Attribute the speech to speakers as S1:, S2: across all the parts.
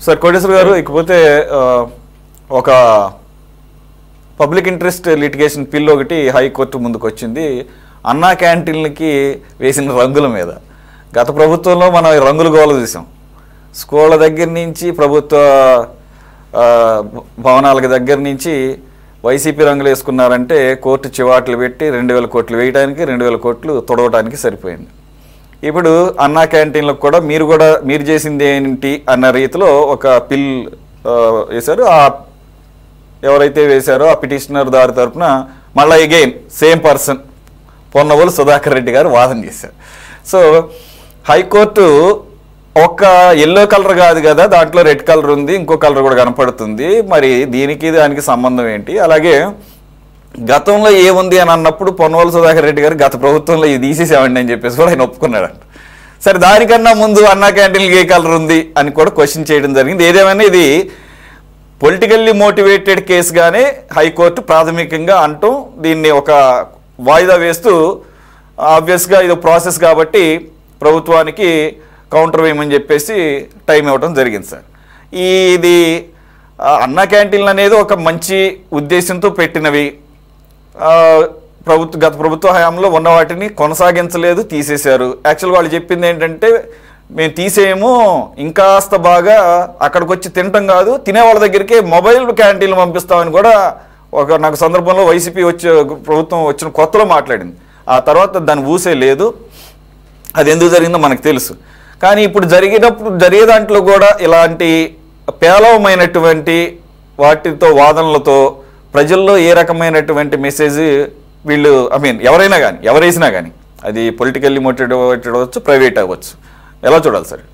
S1: Sir Koteswara గారు ఇకపోతే ఆ, ఒక పబ్లిక్ ఇంట్రెస్ట్ లిటిగేషన్ పిల్ ఒకటి హైకోర్టు ముందుకు వచ్చింది అన్నా క్యాంటీన్లకి వేసిన రంగుల మీద గత ప్రభుత్వంలో మనం ఈ రంగుల గోల చూసాం స్కూళ్ళ దగ్గర నుంచి ప్రభుత్వ ఆ, భవనాలకి దగ్గర నుంచి వైసీపీ రంగులు వేసుకున్నారంటే కోర్టు చివాట్లు పెట్టి రెండు వేల కోట్లు వేయడానికి రెండు వేల కోట్లు తొడవడానికి సరిపోయింది ఇప్పుడు అన్నా క్యాంటీన్లకు కూడా మీరు కూడా మీరు చేసింది ఏంటి అన్న రీతిలో ఒక పిల్ ఆ, వేశారు ఆ ఎవరైతే వేశారో ఆ పిటిషనర్ దారి తరపున మళ్ళీ again same person Ponnavolu Sudhakar Reddy garu వాదన చేశారు సో హైకోర్టు ఒక్క ఎల్లో కలర్ కాదు కదా దాంట్లో రెడ్ కలర్ ఉంది ఇంకో కలర్ కూడా కనపడుతుంది మరి దీనికి దానికి సంబంధం ఏంటి అలాగే గతంలో ఏముంది అని అన్నప్పుడు పొన్నవోలు సుధాకర్ రెడ్డి గారు గత ప్రభుత్వంలో ఇది తీసేసామండి అని చెప్పేసి కూడా ఆయన ఒప్పుకున్నాడంట సరే దానికన్నా ముందు అన్నా క్యాంటీన్కి ఏ కలర్ ఉంది అని కూడా క్వశ్చన్ చేయడం జరిగింది ఏదేమైనా ఇది పొలిటికల్లీ మోటివేటెడ్ కేసుగానే హైకోర్టు ప్రాథమికంగా అంటూ దీన్ని ఒక వాయిదా వేస్తూ ఆబ్వియస్గా ఇది ప్రాసెస్ కాబట్టి ప్రభుత్వానికి కౌంటర్ వేయమని చెప్పేసి టైం ఇవ్వడం జరిగింది సార్ ఈ ఇది ఆ, అన్నా క్యాంటీన్లు అనేది ఒక మంచి ఉద్దేశంతో పెట్టినవి ఆ, ప్రభుత్వ గత ప్రభుత్వ హయాంలో ఉన్న వాటిని కొనసాగించలేదు తీసేశారు యాక్చువల్గా వాళ్ళు చెప్పింది ఏంటంటే మేము తీసేయము ఇంకాస్త బాగా అక్కడికి వచ్చి తినటం కాదు తినే వాళ్ళ దగ్గరికి మొబైల్ క్యాంటీన్లు పంపిస్తామని కూడా ఒక నాకు సందర్భంలో వైసీపీ వచ్చే ప్రభుత్వం వచ్చిన కొత్తలో మాట్లాడింది ఆ తర్వాత దాని ఊసే లేదు అది ఎందుకు జరిగిందో మనకు తెలుసు కానీ ఇప్పుడు జరిగేటప్పుడు జరిగే దాంట్లో కూడా ఇలాంటి పేలవమైనటువంటి వాటితో వాదనలతో ప్రజల్లో ఏ రకమైనటువంటి మెసేజ్ వీళ్ళు ఐ మీన్ ఎవరైనా కానీ ఎవరేసినా కానీ అది పొలిటికల్లీ మోటివేటెడ్ అవ్వచ్చు ప్రైవేట్ అవ్వచ్చు ఎలా చూడాలి సార్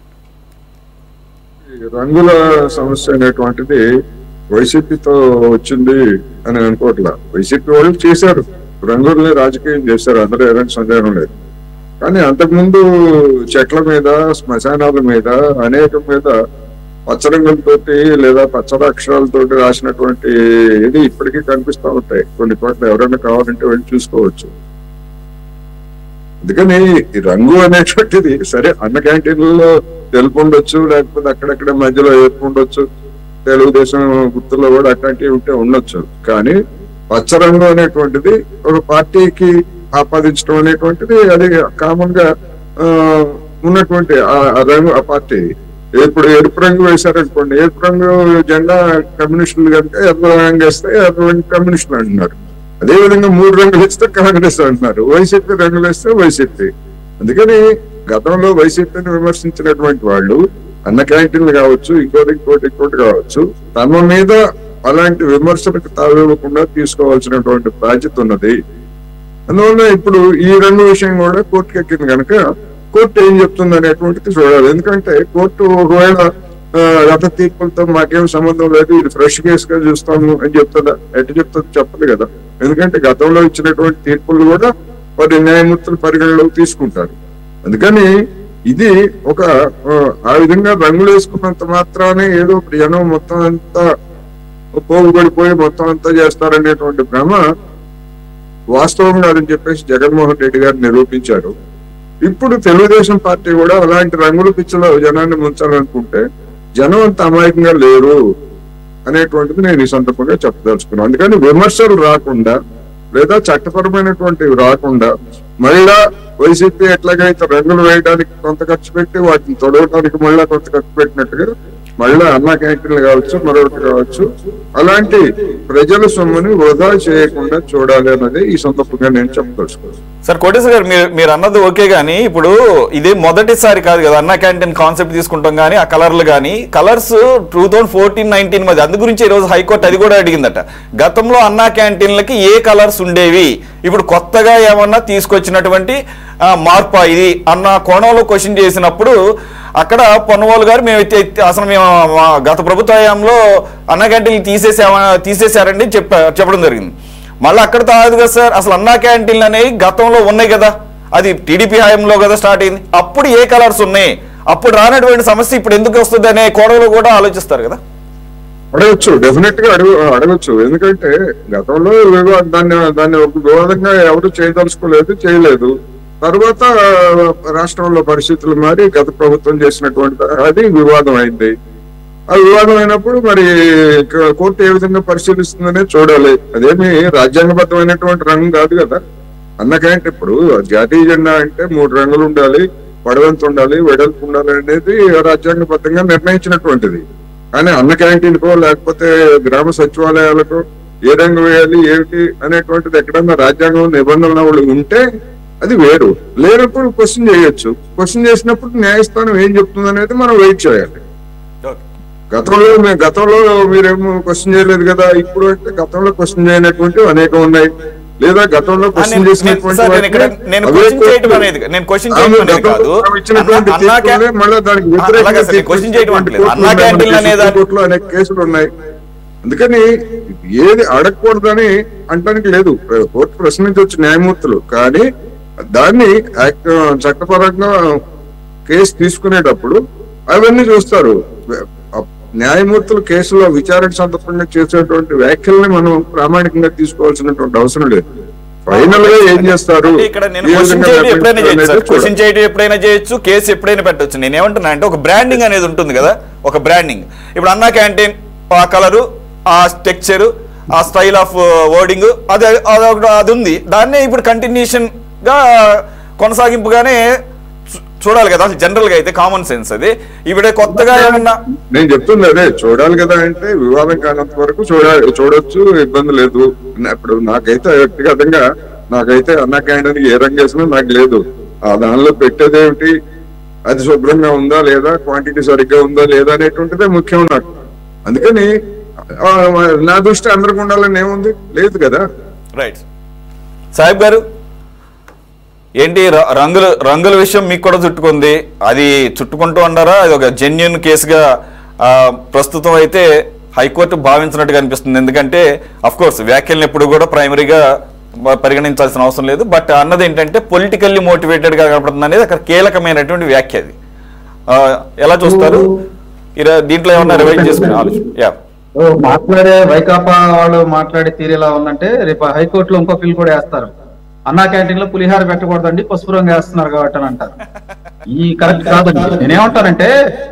S2: ఈ రంగుల సమస్య అనేటువంటిది వైసీపీతో వచ్చింది అని అనుకోవట్లా వైసీపీ వాళ్ళు చేశారు రంగుల్ని రాజకీయం చేశారు అందరూ ఎలాంటి సందేహం లేదు కానీ అంతకుముందు చెట్ల మీద శ్మశానాల మీద అనేకం మీద పచ్చరంగులతోటి లేదా పచ్చరాక్షరాలతోటి రాసినటువంటి ఇది ఇప్పటికీ కనిపిస్తూ ఉంటాయి కొన్ని చోట్ల ఎవరైనా కావాలంటే వెళ్ళి చూసుకోవచ్చు అందుకని ఈ రంగు అనేటువంటిది సరే అన్న క్యాంటీన్లలో తెలుపు ఉండొచ్చు లేకపోతే అక్కడక్కడ మధ్యలో ఎరుపు ఉండొచ్చు తెలుగుదేశం గుర్తుల్లో కూడా అట్లాంటివి ఉంటే ఉండొచ్చు కానీ పచ్చ రంగు అనేటువంటిది ఒక పార్టీకి ఆపాదించడం అనేటువంటిది అది కామన్ గా ఆ, ఉన్నటువంటి ఆ- ఆ రంగు ఆ పార్టీ ఇప్పుడు ఎరుపు రంగు వేశారనుకోండి ఎరుపు రంగు జెండా కమ్యూనిస్టులు కనుక ఎర్ర రంగు వేస్తే ఎర్ర రంగు కమ్యూనిస్టులు అంటున్నారు అదే విధంగా మూడు రంగులు ఇస్తే కాంగ్రెస్ అంటున్నారు వైసీపీ రంగులు ఇస్తే వైసీపీ అందుకని గతంలో వైసీపీని విమర్శించినటువంటి వాళ్ళు అన్న క్యాంటీన్లు కావచ్చు ఇంకోటి ఇంకోటి ఇంకోటి కావచ్చు తమ మీద అలాంటి విమర్శలకు తావివ్వకుండా తీసుకోవాల్సినటువంటి బాధ్యత ఉన్నది అందువల్ల ఇప్పుడు ఈ రెండు విషయం కూడా కోర్టుకి ఎక్కింది కనుక కోర్టు ఏం చెప్తుంది అనేటువంటిది చూడాలి ఎందుకంటే కోర్టు ఒకవేళ ఆ, గత తీర్పులతో మాకేం సంబంధం లేదు ఇది ఫ్రెష్ కేసు గా చూస్తాము అని చెప్తుందా ఎట్టు చెప్తుంది చెప్పదు కదా ఎందుకంటే గతంలో ఇచ్చినటువంటి తీర్పులు కూడా వారి న్యాయమూర్తులు పరిగణలోకి తీసుకుంటారు అందుకని ఇది ఒక ఆ, ఆ విధంగా రంగులు వేసుకున్నంత మాత్రానే ఏదో ఇప్పుడు జనం మొత్తం అంతా పోగుపడిపోయి మొత్తం అంతా చేస్తారనేటువంటి భ్రమ వాస్తవం కాదని చెప్పేసి జగన్మోహన్ రెడ్డి గారు నిరూపించారు ఇప్పుడు తెలుగుదేశం పార్టీ కూడా అలాంటి రంగుల పిచ్చలో జనాన్ని ముంచాలనుకుంటే జనం అంత అమాయకంగా లేరు అనేటువంటిది నేను ఈ సందర్భంగా చెప్పదలుచుకున్నాను అందుకని విమర్శలు రాకుండా లేదా చట్టపరమైనటువంటివి రాకుండా మళ్ళా వైసీపీ ఎట్లాగైతే రంగులు వేయడానికి కొంత ఖర్చు పెట్టి వాటిని తొడవడానికి మళ్ళా కొంత ఖర్చు పెట్టినట్టుగా మళ్ళా అన్నా క్యాంటీన్లు కావచ్చు మరొకటి కావచ్చు అలాంటి ప్రజల సొమ్ముని వృధా చేయకుండా చూడాలి అన్నది ఈ సందర్భంగా నేను చెప్పదలుచుకున్నాను
S1: సార్ కోటేశ్వర గారు మీరు మీరు అన్నది ఓకే కానీ ఇప్పుడు ఇది మొదటిసారి కాదు కదా అన్న క్యాంటీన్ కాన్సెప్ట్ తీసుకుంటాం కానీ ఆ కలర్లు కానీ colours two thousand fourteen nineteen మధ్య అందు గురించి ఈరోజు హైకోర్టు అది కూడా అడిగిందట గతంలో అన్నా క్యాంటీన్లకి ఏ కలర్స్ ఉండేవి ఇప్పుడు కొత్తగా ఏమన్నా తీసుకొచ్చినటువంటి ఆ, మార్పా ఇది అన్న కోణంలో క్వశ్చన్ చేసినప్పుడు అక్కడ పొన్నవాళ్ళు గారు మేము ఎత్తి- ఎత్తి- అసలు మేము మా గత ప్రభుత్వ హయాంలో అన్న క్యాంటీన్లు తీసేసామా తీసేశారండి చెప్ప చెప్పడం జరిగింది మళ్ళీ అక్కడ కాదు కదా సార్ అసలు అన్నా క్యాంటీన్లు అనేవి గతంలో ఉన్నాయి కదా అది టీడీపీ హయాంలో కదా స్టార్ట్ అయింది అప్పుడు ఏ కలర్స్ ఉన్నాయి అప్పుడు రానటువంటి సమస్య ఇప్పుడు ఎందుకు వస్తుంది అనే కోణంలో కూడా ఆలోచిస్తారు కదా
S2: అడగచ్చు డెఫినెట్ గా అడుగు అడగచ్చు ఎందుకంటే గతంలో వివా- దాన్ని దాన్ని ఒక వివాదంగా ఎవరు చేయదలుచుకోలేదు చేయలేదు తర్వాత రాష్ట్రంలో పరిస్థితులు మారి గత ప్రభుత్వం చేసినటువంటి అది వివాదం అయింది ఆ వివాదం అయినప్పుడు మరి క- కోర్టు ఏ విధంగా పరిశీలిస్తుందనే చూడాలి అదేమి రాజ్యాంగబద్ధమైనటువంటి రంగు కాదు కదా అన్నకంటే ఇప్పుడు జాతీయ జెండా అంటే మూడు రంగులు ఉండాలి పడవంత ఉండాలి వెడల్పు ఉండాలి అనేది రాజ్యాంగబద్ధంగా నిర్ణయించినటువంటిది కానీ అన్న క్యాంటీన్కో లేకపోతే గ్రామ సచివాలయాలకో ఏ రంగు వేయాలి ఏమిటి అనేటువంటిది ఎక్కడన్నా రాజ్యాంగం నిబంధనలు ఉంటే అది వేరు లేనప్పుడు క్వశ్చన్ చేయొచ్చు క్వశ్చన్ చేసినప్పుడు న్యాయస్థానం ఏం చెప్తుంది అనేది మనం వెయిట్ చేయాలి
S1: ఓకే
S2: గతంలో మే- గతంలో మీరేమో క్వశ్చన్ చేయలేదు కదా ఇప్పుడు అంటే గతంలో క్వశ్చన్ చేయనటువంటి అనేకం ఉన్నాయి లేదా గతంలో
S1: ఆ,
S2: క్వశ్చన్
S1: నేను-
S2: చేసినటువంటి
S1: సార్, నేను ఇక్కడ-
S2: వాటిని
S1: నేను
S2: అవే
S1: question చేయటం
S2: కోర్టులు-
S1: అనేది- నేను question
S2: ఆమె
S1: చేయటం అనేది
S2: గతంలో
S1: కాదు.
S2: ఆమె ఇచ్చినటువంటి
S1: అన్న- అన్నా
S2: తీర్పులే
S1: క్యా-
S2: మళ్ళా దానికి
S1: ఆ,
S2: వ్యతిరేకంగా
S1: అలాగే సార్, నేను
S2: తీర్పు
S1: question చేయటం
S2: ఇచ్చినటువంటి
S1: అనట్లేదు. అన్నా
S2: కోర్టులు ఉన్నాయి.
S1: క్యాంటీన్లు
S2: మనకి
S1: అనేదాన్ని-
S2: కోర్టులో అనేక కేసులు ఉన్నాయి అందుకని ఏది అడగకూడదని అంటానికి లేదు కోర్టు ప్రశ్నించవచ్చు న్యాయమూర్తులు కానీ దాన్ని యాక్ట్ చట్టపరంగా కేసు తీసుకునేటప్పుడు అవన్నీ చూస్తారు న్యాయమూర్తులు కేసులో విచారణ సందర్భంగా చేసేటువంటి వ్యాఖ్యల్ని మనం ప్రామాణికంగా తీసుకోవాల్సినటువంటి అవసరం లేదు ఫైనల్ గా ఏం చేస్తారు
S1: అంటే ఇక్కడ నేను
S2: ఏ
S1: క్వశ్చన్
S2: విధంగా
S1: చేయడం ఎప్పుడైనా చేయొచ్చు సార్
S2: నిర్ణయిస్తారు
S1: క్వశ్చన్ చేయడం ఎప్పుడైనా చేయొచ్చు కేసు ఎప్పుడైనా పెట్టొచ్చు నేను ఏమంటున్నా అంటే ఒక బ్రాండింగ్ అనేది ఉంటుంది కదా ఒక బ్రాండింగ్ ఇప్పుడు అన్నా క్యాంటీన్ ఆ కలరు ఆ స్ట్రక్చర్ ఆ స్టైల్ ఆఫ్ వర్డింగ్ అది అదొకటి అది ఉంది దాన్నే ఇప్పుడు కంటిన్యూషన్ గా కొనసాగింపుగానే చూ- చూడాలి కదా అసలు జనరల్ గా అయితే కామన్ సెన్స్ అది ఇప్పుడు కొత్తగా ఏమన్నా
S2: నేను చెప్తుంది అదే చూడాలి కదా అంటే వివాదం కానంత వరకు చూడాలి చూడొచ్చు ఇబ్బంది లేదు ఇప్పుడు నాకైతే వ్యక్తిగతంగా నాకైతే అన్న క్యాంటీన్ ఏ రంగు వేసినా నాకు లేదు ఆ దానిలో పెట్టేదేమిటి అది శుభ్రంగా ఉందా లేదా క్వాంటిటీ సరిగ్గా ఉందా లేదా అనేటువంటిదే ముఖ్యం నాకు అందుకని ఆ, నా దృష్టి అందరికి ఉండాలని ఏముంది లేదు కదా
S1: రైట్ సాహిబ్ గారు ఏంటి ర- రంగుల రంగుల విషయం మీకు కూడా చుట్టుకుంది అది చుట్టుకుంటూ ఉన్నారా అది ఒక జెన్యున్ కేసుగా ఆ, ప్రస్తుతం అయితే హైకోర్టు భావించినట్టుగా అనిపిస్తుంది ఎందుకంటే అఫ్ కోర్స్ వ్యాఖ్యలను ఎప్పుడు కూడా ప్రైమరీగా మ- పరిగణించాల్సిన అవసరం లేదు బట్ అన్నది ఏంటంటే పొలిటికల్లీ మోటివేటెడ్గా కనపడుతుంది అనేది అక్కడ కీలకమైనటువంటి వ్యాఖ్య అది ఆ, ఎలా చూస్తారు ఇరా దీంట్లో ఏమన్నా రివైజ్ చేసుకునే ఆలోచన యా
S3: ఓ, మాట్లాడే వైకాపా వాళ్ళు మాట్లాడే తీరు ఎలా ఉందంటే రేపు హైకోర్టులో ఇంకో పిల్ కూడా వేస్తారు అన్నా క్యాంటీన్ లో పులిహార పెట్టకూడదండి పసుపు రంగు వేస్తున్నారు కాబట్టి అని అంటారు ఈ కరెక్ట్ కాదండి నేనేమంటానంటే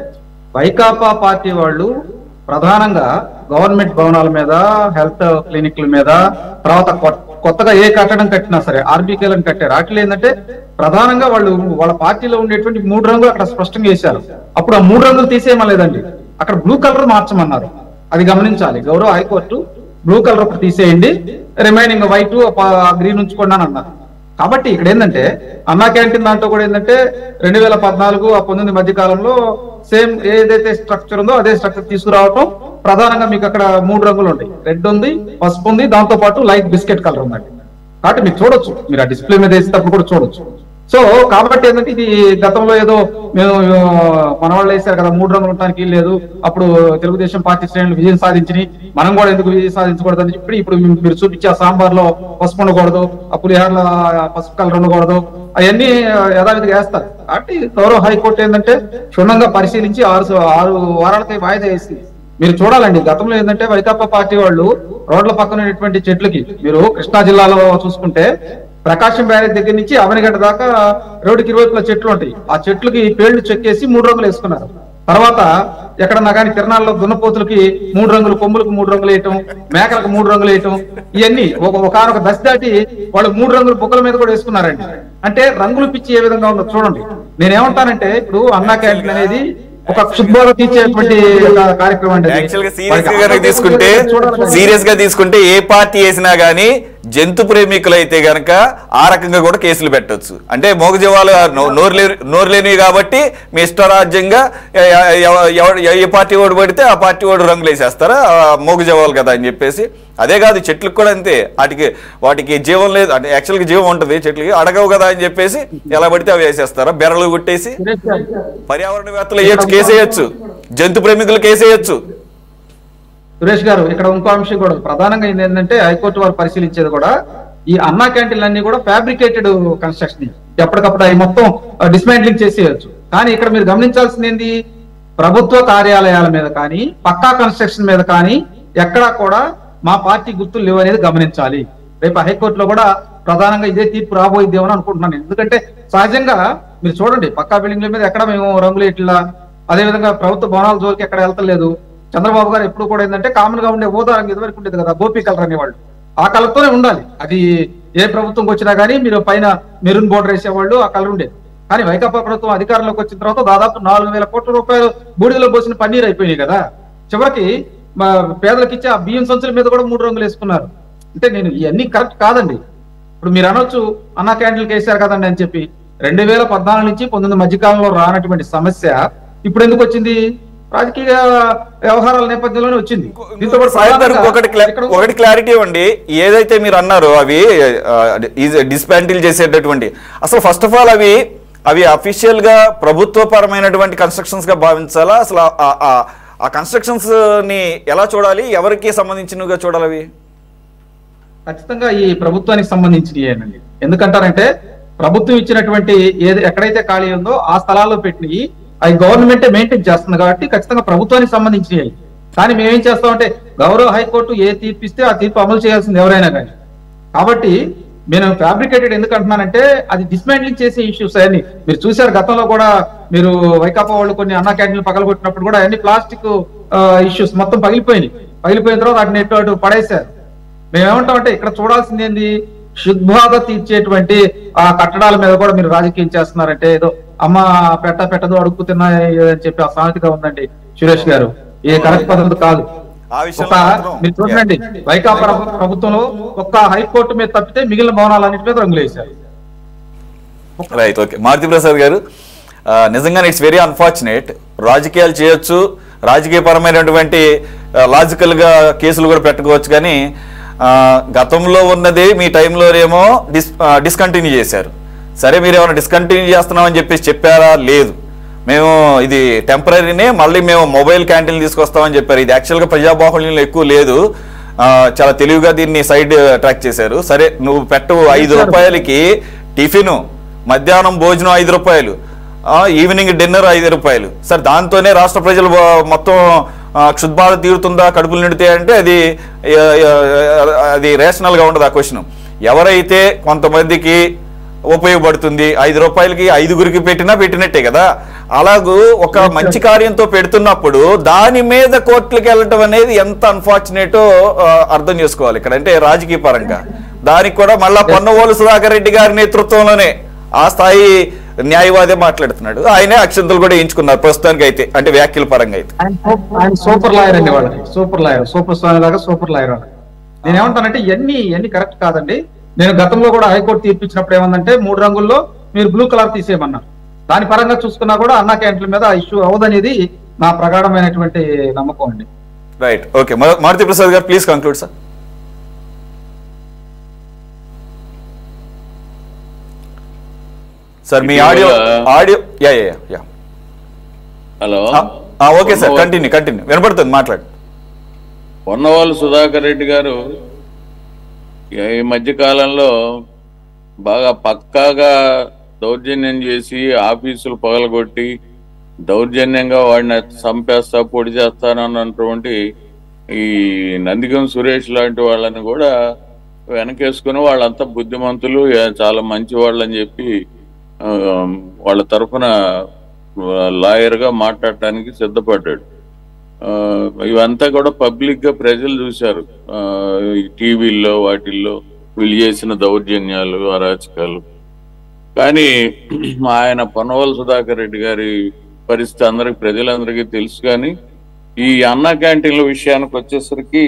S3: వైకాపా పార్టీ వాళ్ళు ప్రధానంగా గవర్నమెంట్ భవనాల మీద హెల్త్ క్లినిక్ల మీద తర్వాత కొ- కొత్తగా ఏ కట్టడం కట్టినా సరే ఆర్బీకేలను కట్టారు వాటిలో ఏంటంటే ప్రధానంగా వాళ్ళు వాళ్ళ పార్టీలో ఉండేటువంటి మూడు రంగులు అక్కడ స్పష్టంగా వేశారు అప్పుడు ఆ మూడు రంగులు తీసేయమలేదండి అక్కడ బ్లూ కలర్ మార్చమన్నారు అది గమనించాలి గౌరవ హైకోర్టు బ్లూ కలర్ ఒకటి తీసేయండి రిమైనింగ్ వైట్ గ్రీన్ ఉంచుకోండి అని అన్నారు కాబట్టి ఇక్కడ ఏంటంటే అన్నా క్యాంటీన్ దాంట్లో కూడా ఏంటంటే రెండు వేల పద్నాలుగు ఆ పంతొమ్మిది మధ్య కాలంలో సేమ్ ఏదైతే స్ట్రక్చర్ ఉందో అదే స్ట్రక్చర్ తీసుకురావటం ప్రధానంగా మీకు అక్కడ మూడు రంగులు ఉంటాయి రెడ్ ఉంది పసుపు ఉంది దాంతో పాటు లైట్ బిస్కెట్ కలర్ ఉందండి కాబట్టి మీరు చూడొచ్చు మీరు ఆ డిస్ప్లే మీద వేసేటప్పుడు కూడా చూడొచ్చు సో కాబట్టి ఏంటంటే ఇది గతంలో ఏదో మేము ఆ, మన వాళ్ళు వేసారు కదా మూడు రంగులు ఉండడానికి వీలు లేదు అప్పుడు తెలుగుదేశం పార్టీ శ్రేణులు విజయం సాధించినాయి మనం కూడా ఎందుకు విజయం సాధించకూడదు అని చెప్పి ఇప్పుడు మీరు చూపించే ఆ సాంబార్ లో పసుపు ఉండకూడదు ఆ పులిహారలో ఆ పసుపు కలర్ ఉండకూడదు అవన్నీ యథావిధిగా వేస్తారు కాబట్టి గౌరవ హైకోర్టు ఏంటంటే క్షుణ్ణంగా పరిశీలించి ఆరు స- ఆరు వారాలకి వాయిదా వేసింది మీరు చూడాలండి గతంలో ఏంటంటే వైకాపా పార్టీ వాళ్ళు రోడ్ల పక్కన ఉన్నటువంటి చెట్లకి మీరు కృష్ణా జిల్లాలో చూసుకుంటే ప్రకాశం బ్యారేజ్ దగ్గర నుంచి అవనిగడ్డ దాకా రోడ్డుకి ఇరువైపుల చెట్లు ఉంటాయి ఆ చెట్లకి పేళ్లు చెక్కేసి మూడు రంగులు వేసుకున్నారు తర్వాత ఎక్కడన్నా కానీ తిరణాల్లో దున్నపోతులకి మూడు రంగులు కొమ్ములకు మూడు రంగులు వేయటం మేకలకు మూడు రంగులు వేయటం ఇవన్నీ ఒక ఒకనొక దశ దాటి వాళ్ళు మూడు రంగులు బుక్కల మీద కూడా వేసుకున్నారండి అంటే రంగులు పిచ్చి ఏ విధంగా ఉందో చూడండి నేనేమంటానంటే ఇప్పుడు అన్నా క్యాంటీన్ అనేది ఒక క్షుద్బోధ తీర్చేటువంటి ఒక కార్యక్రమం అండి అది.
S1: యాక్చువల్ గా సీరియస్ గా
S3: వాళ్ళకి
S1: కనుక తీసుకుంటే
S3: చూడాలి కదా.
S1: సీరియస్ గా తీసుకుంటే ఏ పార్టీ వేసినా గానీ జంతు ప్రేమికులు అయితే గనక ఆ రకంగా కూడా కేసులు పెట్టొచ్చు అంటే మోగజీవాలు నోరు లేని నోరు లేనివి కాబట్టి మీ ఇష్టరాజ్యంగా ఎ- ఎ- ఎవ- ఎవ- ఏ పార్టీ ఓడి పడితే ఆ పార్టీ ఓడి రంగులు వేసేస్తారా మోగజీవాలు కదా అని చెప్పేసి అదే కాదు చెట్లకు కూడా అంతే వాటికి వాటికి జీవం లేదు అంటే యాక్చువల్గా జీవం ఉంటుంది చెట్లకి అడగవు కదా అని చెప్పేసి ఎలా పడితే అవి వేసేస్తారా బెరలు కొట్టేసి
S3: సురేష్ గారు,
S1: పర్యావరణవేత్తలు వేయచ్చు కేసేయచ్చు జంతు ప్రేమికులు కేసేయచ్చు
S3: సురేష్ గారు ఇక్కడ ఇంకో అంశం కూడా ఉంది. ప్రధానంగా ఇది ఏంటంటే హైకోర్టు వారు పరిశీలించేది కూడా ఈ అన్నా క్యాంటీన్లు అన్ని కూడా ఫ్యాబ్రికేటెడ్ కన్స్ట్రక్షన్ ఎప్పటికప్పుడు అవి మొత్తం డిస్మాంట్లింగ్ చేసేయచ్చు కానీ ఇక్కడ మీరు గమనించాల్సింది ఏంది ప్రభుత్వ కార్యాలయాల మీద కానీ పక్కా కన్స్ట్రక్షన్ మీద కానీ ఎక్కడా కూడా మా పార్టీ గుర్తులు లేవు అనేది గమనించాలి రేపు హైకోర్టులో కూడా ప్రధానంగా ఇదే తీర్పు రాబోయిద్దేమని అనుకుంటున్నాను ఎందుకంటే సహజంగా మీరు చూడండి పక్కా బిల్డింగ్ల మీద ఎక్కడ మేము రంగులు ఇట్లా అదేవిధంగా ప్రభుత్వ భవనాల జోలికి ఎక్కడ వెళ్తలేదు చంద్రబాబు గారు ఎప్పుడు కూడా ఏంటంటే కామన్ గా ఉండే హోదా రంగు ఇదివరకు ఉండేది కదా గోపి కలర్ అనేవాళ్ళు ఆ కలర్తోనే ఉండాలి అది ఏ ప్రభుత్వంకి వచ్చినా కానీ మీరు పైన మెరూన్ బోర్డర్ వేసేవాళ్ళు ఆ కలర్ ఉండేది కానీ వైకాపా ప్రభుత్వం అధికారంలోకి వచ్చిన తర్వాత దాదాపు నాలుగు వేల కోట్ల రూపాయలు బూడిదలో పోసిన పన్నీర్ అయిపోయినాయి కదా చివరికి మా పేదలకు ఇచ్చే ఆ బియ్యం సంచుల మీద కూడా మూడు రంగులు వేసుకున్నారు అంటే నేను ఇవన్నీ కరెక్ట్ కాదండి ఇప్పుడు మీరు అనొచ్చు అన్నా క్యాండిల్కి వేశారు కదండి అని చెప్పి రెండు వేల పద్నాలుగు నుంచి పంతొమ్మిది మధ్యకాలంలో రానటువంటి సమస్య ఇప్పుడు ఎందుకు వచ్చింది రాజకీయ వ్యవహారాల నేపథ్యంలోనే వచ్చింది దీంతో పాటు
S1: సాయంత్రం
S3: ప్రధానంగా
S1: ఒకటి క్లా-
S3: ఇక్కడ-
S1: ఒకటి క్లారిటీ ఇవ్వండి ఏదైతే మీరు అన్నారో అవి డిస్పాంటిల్ చేసేటటువంటి అసలు ఫస్ట్ ఆఫ్ ఆల్ అవి అవి అఫీషియల్ గా ప్రభుత్వ పరమైనటువంటి కన్స్ట్రక్షన్స్ గా భావించాలా అసలు ఆ- ఆ- ఆ- ఆ కన్స్ట్రక్షన్స్ ని ఎలా చూడాలి ఎవరికి సంబంధించినవిగా చూడాలి అవి
S3: ఖచ్చితంగా ఈ ప్రభుత్వానికి సంబంధించినవి ఎందుకంటారంటే ప్రభుత్వం ఇచ్చినటువంటి ఏది ఎక్కడైతే ఖాళీ ఉందో ఆ స్థలాల్లో పెట్టినవి అవి గవర్నమెంటే మెయింటైన్ చేస్తుంది కాబట్టి ఖచ్చితంగా ప్రభుత్వానికి సంబంధించినవి కానీ మేమేం చేస్తామంటే గౌరవ హైకోర్టు ఏ తీర్పు ఇస్తే ఆ తీర్పు అమలు చేయాల్సింది ఎవరైనా కానీ కాబట్టి నేను ఫ్యాబ్రికేటెడ్ ఎందుకు అంటున్నానంటే అది డిస్మాండ్లింగ్ చేసే ఇష్యూస్ అన్ని మీరు చూశారు గతంలో కూడా మీరు వైకాపా వాళ్ళు కొన్ని అన్నా క్యాంటీన్లు పగలగొట్టినప్పుడు కూడా అన్ని ప్లాస్టిక్ ఇష్యూస్ మొత్తం పగిలిపోయినాయి పగిలిపోయిన తర్వాత వాటిని ఎటు అటు పడేశారు మేమేమంటామంటే ఇక్కడ చూడాల్సింది ఏంది శుద్బాధ తీర్చేటువంటి ఆ కట్టడాల మీద కూడా మీరు రాజకీయం చేస్తున్నారంటే ఏదో అమ్మ పెట్ట పెట్టదు అడుగు తిన్నా అని చెప్పి ఆ సామెతగా ఉందండి సురేష్ గారు ఏ కరెక్ట్ పద్ధతి కాదు
S1: ఆ
S3: ఒక
S1: విషయంలో మాత్రం-
S3: మీరు చూడండి వైకాపా ప్రభు- ప్రభుత్వంలో ఒక్క హైకోర్టు మీద తప్పితే మిగిలిన భవనాలన్నింటి మీద రంగులు వేశారు
S1: రైట్ ఓకే మారుతి ప్రసాద్ గారు ఆ, నిజంగానే ఇట్స్ వెరీ అన్ఫార్చునేట్ రాజకీయాలు చేయొచ్చు రాజకీయపరమైనటువంటి లాజికల్ గా కేసులు కూడా పెట్టుకోవచ్చు కానీ ఆ, గతంలో ఉన్నది మీ టైంలోనేమో డిస్ డిస్కంటిన్యూ చేశారు సరే మీరు ఏమైనా డిస్కంటిన్యూ చేస్తున్నామని చెప్పేసి చెప్పారా లేదు మేము ఇది టెంపరీనే మళ్ళీ మేము మొబైల్ క్యాంటీన్ తీసుకొస్తామని చెప్పారు ఇది యాక్చువల్గా ప్రజాబాహుళ్యంలో ఎక్కువ లేదు ఆ, చాలా తెలివిగా దీన్ని సైడ్ ట్రాక్ చేశారు సరే నువ్వు పెట్టు ఐదు రూపాయలకి టిఫిన్ మధ్యాహ్నం భోజనం ఐదు రూపాయలు ఆ, ఈవినింగ్ డిన్నర్ ఐదు రూపాయలు సరే దాంతోనే రాష్ట్ర ప్రజలు బా- మొత్తం ఆ, క్షుద్బాధ తీరుతుందా కడుపులు నిండితే అంటే అది ఆ, ఆ, అది రేషనల్గా ఉండదు ఆ క్వశ్చన్ ఎవరైతే కొంతమందికి ఉపయోగపడుతుంది ఐదు రూపాయలకి ఐదుగురికి పెట్టినా పెట్టినట్టే కదా అలాగూ ఒక మంచి కార్యంతో పెడుతున్నప్పుడు దాని మీద కోర్టులకు వెళ్ళటం అనేది ఎంత అన్ఫార్చునేటో అర్థం చేసుకోవాలి ఇక్కడ అంటే రాజకీయ పరంగా దానికి కూడా మళ్ళా పొన్నవోలు సుధాకర్ రెడ్డి గారి నేతృత్వంలోనే ఆ స్థాయి న్యాయవాదే మాట్లాడుతున్నాడు ఆయనే అక్షంతలు కూడా ఎంచుకున్నారు ప్రస్తుతానికి అయితే అంటే వ్యాఖ్యల పరంగా అయితే
S3: ఆయన సూపర్- ఆయన సూపర్ లాయర్ అండి వాళ్ళకి సూపర్ లాయర్ సూపర్ స్వామి లాగా సూపర్ లాయర్ వాళ్ళకి నేను ఏమంటానంటే ఇవన్నీ ఇవన్నీ కరెక్ట్ కాదండి నేను గతంలో కూడా హైకోర్టు తీర్పు ఇచ్చినప్పుడు ఏమందంటే మూడు రంగుల్లో మీరు బ్లూ కలర్ తీసేయమన్నారు దాని పరంగా చూసుకున్నా కూడా అన్నా క్యాంటీన్ల మీద ఇష్యూ అవదనేది నా ప్రగాఢమైనటువంటి నమ్మకం అండి
S1: right okay Maruti Prasad garu please conclude sir sir మీ audio audio yeah yeah yeah
S4: hello
S1: okay sir continue continue వినపడుతుంది మాట్లాడు
S4: పొన్నవాళ్ళు సుధాకర్ రెడ్డి గారు ఈ మధ్య కాలంలో బాగా పక్కాగా దౌర్జన్యం చేసి ఆఫీసులు పగలగొట్టి దౌర్జన్యంగా వాడిని చంపేస్తా పొడి చేస్తానన్నటువంటి ఈ నందిగం సురేష్ లాంటి వాళ్ళని కూడా వెనకేసుకుని వాళ్ళంతా బుద్ధిమంతులు ఏ- చాలా మంచి వాళ్ళని చెప్పి ఆ, వాళ్ళ తరఫున లాయర్ గా మాట్లాడటానికి సిద్ధపడ్డాడు ఆ, ఇవంతా కూడా పబ్లిక్ గా ప్రజలు చూశారు ఆ, ఈ టీవీల్లో వాటిల్లో వీళ్ళు చేసిన దౌర్జన్యాలు అరాచకాలు కానీ ఆయన పొన్నవల సుధాకర్ రెడ్డి గారి పరిస్థితి అందరికి ప్రజలందరికీ తెలుసు కానీ ఈ అన్న క్యాంటీన్ల విషయానికి వచ్చేసరికి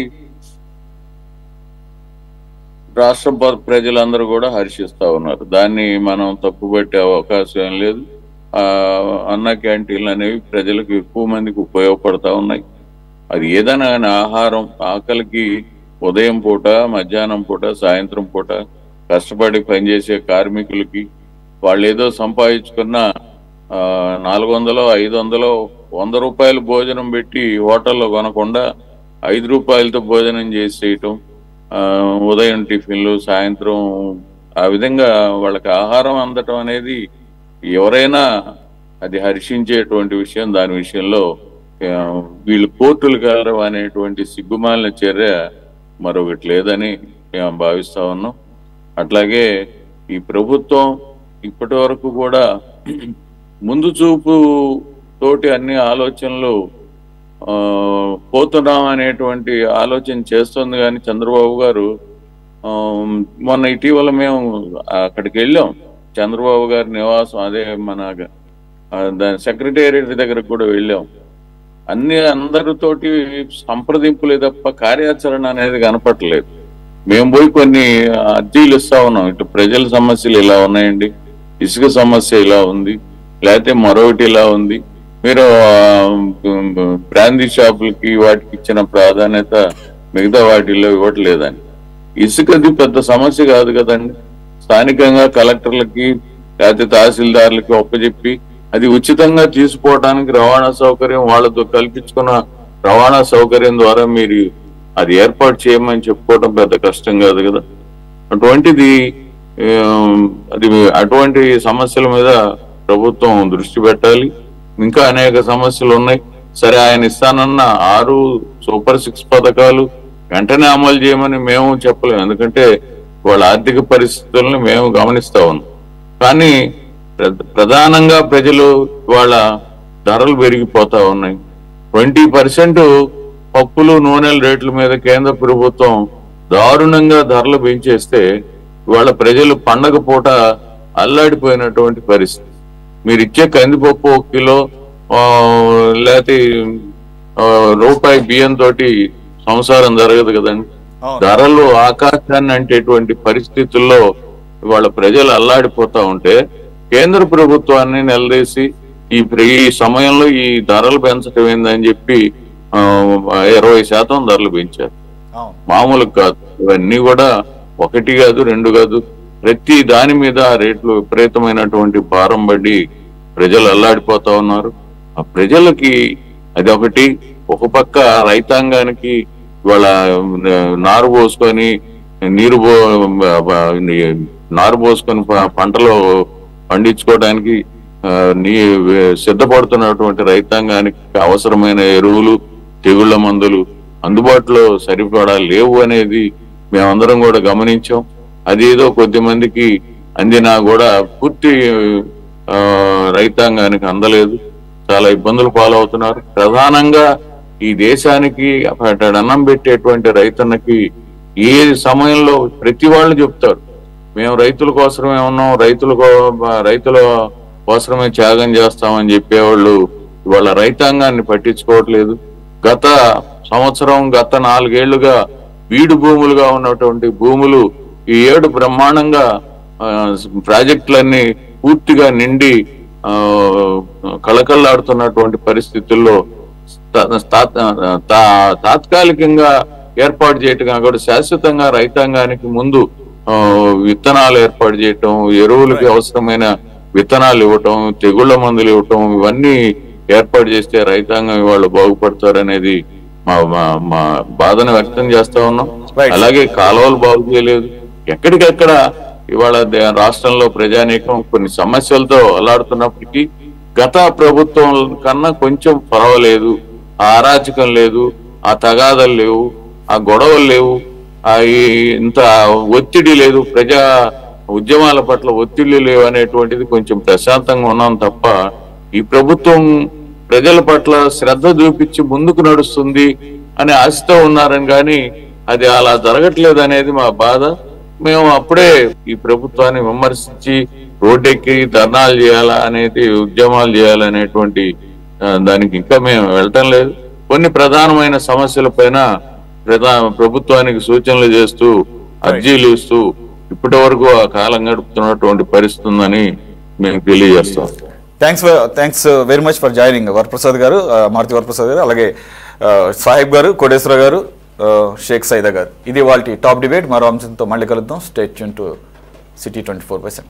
S4: రాష్ట్ర ప- ప్రజలందరూ కూడా హర్షిస్తా ఉన్నారు దాన్ని మనం తప్పుపట్టే అవకాశం ఏం లేదు ఆ అన్న క్యాంటీన్లు అనేవి ప్రజలకు ఎక్కువ మందికి ఉపయోగపడతా ఉన్నాయి అది ఏదైనా కానీ ఆహారం ఆకలికి ఉదయం పూట మధ్యాహ్నం పూట సాయంత్రం పూట కష్టపడి పనిచేసే కార్మికులకి వాళ్ళు ఏదో సంపాదించుకున్న ఆ, నాలుగు వందలు ఐదు వందలు వంద రూపాయలు భోజనం పెట్టి హోటల్లో కొనకుండా ఐదు రూపాయలతో భోజనం చేసేయటం ఆ, ఉదయం టిఫిన్లు సాయంత్రం ఆ విధంగా వాళ్ళకి ఆహారం అందటం అనేది ఎవరైనా అది హర్షించేటువంటి విషయం దాని విషయంలో ఆ, వీళ్ళు కోర్టులు కలరం అనేటువంటి సిగ్గుమాలిన చర్య మరొకటి లేదని మేము భావిస్తా ఉన్నాం అట్లాగే ఈ ప్రభుత్వం ఇప్పటి వరకు కూడా ముందు చూపు తోటి అన్ని ఆలోచనలు ఆ, పోతున్నాం అనేటువంటి ఆలోచన చేస్తుంది కానీ చంద్రబాబు గారు ఆ, మొన్న ఇటీవల మేము అక్కడికి వెళ్ళాం చంద్రబాబు గారి నివాసం అదే మన ఆ, దాని సెక్రటేరియట్ దగ్గరకు కూడా వెళ్ళాం అన్ని అందరితోటి సంప్రదింపులే తప్ప కార్యాచరణ అనేది కనపట్లేదు మేము పోయి కొన్ని అర్జీలు ఇస్తా ఉన్నాం ఇటు ప్రజల సమస్యలు ఇలా ఉన్నాయండి ఇసుక సమస్య ఇలా ఉంది లేకపోతే మరొకటి ఇలా ఉంది మీరు ఆ, బ్రాందీ షాపులకి వాటికి ఇచ్చిన ప్రాధాన్యత మిగతా వాటిల్లో ఇవ్వట్లేదని ఇసుకది పెద్ద సమస్య కాదు కదండి స్థానికంగా కలెక్టర్లకి లేకపోతే తహసీల్దార్లకి ఒప్పజెప్పి అది ఉచితంగా తీసుకోవడానికి రవాణా సౌకర్యం వాళ్ళతో కల్పించుకున్న రవాణా సౌకర్యం ద్వారా మీరు అది ఏర్పాటు చేయమని చెప్పుకోవడం పెద్ద కష్టం కాదు కదా అటువంటిది ఆ, అది అటువంటి సమస్యల మీద ప్రభుత్వం దృష్టి పెట్టాలి ఇంకా అనేక సమస్యలు ఉన్నాయి సరే ఆయన ఇస్తానన్న ఆరు సూపర్ సిక్స్ పథకాలు వెంటనే అమలు చేయమని మేము చెప్పలేము ఎందుకంటే వాళ్ళ ఆర్థిక పరిస్థితులను మేము గమనిస్తా ఉన్నాం కానీ ప్ర- ప్రధానంగా ప్రజలు వాళ్ళ ధరలు పెరిగిపోతా ఉన్నాయి ట్వంటీ పర్సెంట్ పప్పులు నూనెల రేట్ల మీద కేంద్ర ప్రభుత్వం దారుణంగా ధరలు పెంచేస్తే వాళ్ళ ప్రజలు పండగ పూట అల్లాడిపోయినటువంటి పరిస్థితి మీరు ఇచ్చే కందిపప్పు ఒక కిలో ఆ, లేకపోతే ఆ, రూపాయి బియ్యం తోటి సంసారం జరగదు కదండి
S1: అవును.
S4: ధరలు ఆకాశాన్ని అంటేటువంటి పరిస్థితుల్లో వాళ్ళ ప్రజలు అల్లాడిపోతా ఉంటే కేంద్ర ప్రభుత్వాన్ని నిలదీసి ఈ ప్ర- ఈ సమయంలో ఈ ధరలు పెంచడం ఏందని చెప్పి ఆ, ఇరవై శాతం ధరలు పెంచారు
S1: అవును
S4: మామూలు కాదు ఇవన్నీ కూడా ఒకటి కాదు రెండు కాదు ప్రతి దాని మీద రేట్లు విపరీతమైనటువంటి భారం పడి ప్రజలు అల్లాడిపోతా ఉన్నారు ఆ ప్రజలకి అది ఒకటి ఒక పక్క రైతాంగానికి వాళ్ళ నారు పోసుకొని నీరు పో నారు పోసుకొని ప- పంటలు పండించుకోవడానికి ఆ, నీ సిద్ధపడుతున్నటువంటి రైతాంగానికి అవసరమైన ఎరువులు తెగుళ్ల మందులు అందుబాటులో సరిపడా లేవు అనేది మేమందరం కూడా గమనించాం అదేదో కొద్ది మందికి అందినా కూడా పూర్తి ఆ, రైతాంగానికి అందలేదు చాలా ఇబ్బందులు పాలవుతున్నారు ప్రధానంగా ఈ దేశానికి అక్కడ అన్నం పెట్టేటువంటి రైతన్నకి ఏ సమయంలో ప్రతి వాళ్ళు చెప్తారు మేము రైతుల కోసమే ఉన్నాం రైతుల కో- రైతుల కోసమే త్యాగం చేస్తామని చెప్పేవాళ్ళు ఇవాళ రైతాంగాన్ని పట్టించుకోవట్లేదు గత సంవత్సరం గత నాలుగేళ్లుగా బీడు భూములుగా ఉన్నటువంటి భూములు ఈ ఏడు బ్రహ్మాండంగా ఆ, ప్రాజెక్టులన్నీ పూర్తిగా నిండి ఆ, కళకళలాడుతున్నటువంటి పరిస్థితుల్లో తా- తా- తా- తాత్కాలికంగా ఏర్పాటు చేయటం కాకుండా శాశ్వతంగా రైతాంగానికి ముందు ఆ, విత్తనాలు ఏర్పాటు చేయటం ఎరువులకి అవసరమైన విత్తనాలు ఇవ్వటం తెగుళ్ల మందులు ఇవ్వటం ఇవన్నీ ఏర్పాటు చేస్తే రైతాంగం ఇవాళ బాగుపడతారనేది మా మా- మా బాధను వ్యక్తం చేస్తా ఉన్నాం
S1: Right.
S4: అలాగే కాలువలు బాగు చేయలేదు ఎక్కడికెక్కడ ఇవాళ దే- రాష్ట్రంలో ప్రజానీకం కొన్ని సమస్యలతో అల్లాడుతున్నప్పటికీ గత ప్రభుత్వం కన్నా కొంచెం పర్వాలేదు ఆ అరాచకం లేదు ఆ తగాదలు లేవు ఆ గొడవలు లేవు ఆ ఈ- ఇంత ఒత్తిడి లేదు ప్రజా ఉద్యమాల పట్ల ఒత్తిడి లేవు అనేటువంటిది కొంచెం ప్రశాంతంగా ఉన్నాం తప్ప ఈ ప్రభుత్వం ప్రజల పట్ల శ్రద్ధ చూపించి ముందుకు నడుస్తుంది అని ఆశతో ఉన్నారని కానీ అది అలా జరగట్లేదు అనేది మా బాధ మేము అప్పుడే ఈ ప్రభుత్వాన్ని విమర్శించి రోడ్డెక్కి ధర్నాలు చేయాలా అనేది ఉద్యమాలు చేయాలనేటువంటి ఆ, దానికి ఇంకా మేము వెళ్ళటం లేదు కొన్ని ప్రధానమైన సమస్యల పైన ప్రధా ప్రభుత్వానికి సూచనలు చేస్తూ అర్జీలు ఇస్తూ ఇప్పటి వరకు ఆ కాలం గడుపుతున్నటువంటి పరిస్థితి ఉందని మేము తెలియజేస్తాం
S1: thanks thanks very much for joining Varaprasad garu ఆ, మారుతి వరప్రసాద్ గారు అలాగే ఆ, సాహిబ్ గారు కోటేశ్వర గారు ఆ, షేక్ సైదా గారు ఇది వాళ్ళ టాప్ డిబేట్ మరో అంశంతో మళ్ళీ కలుద్దాం state to city twenty four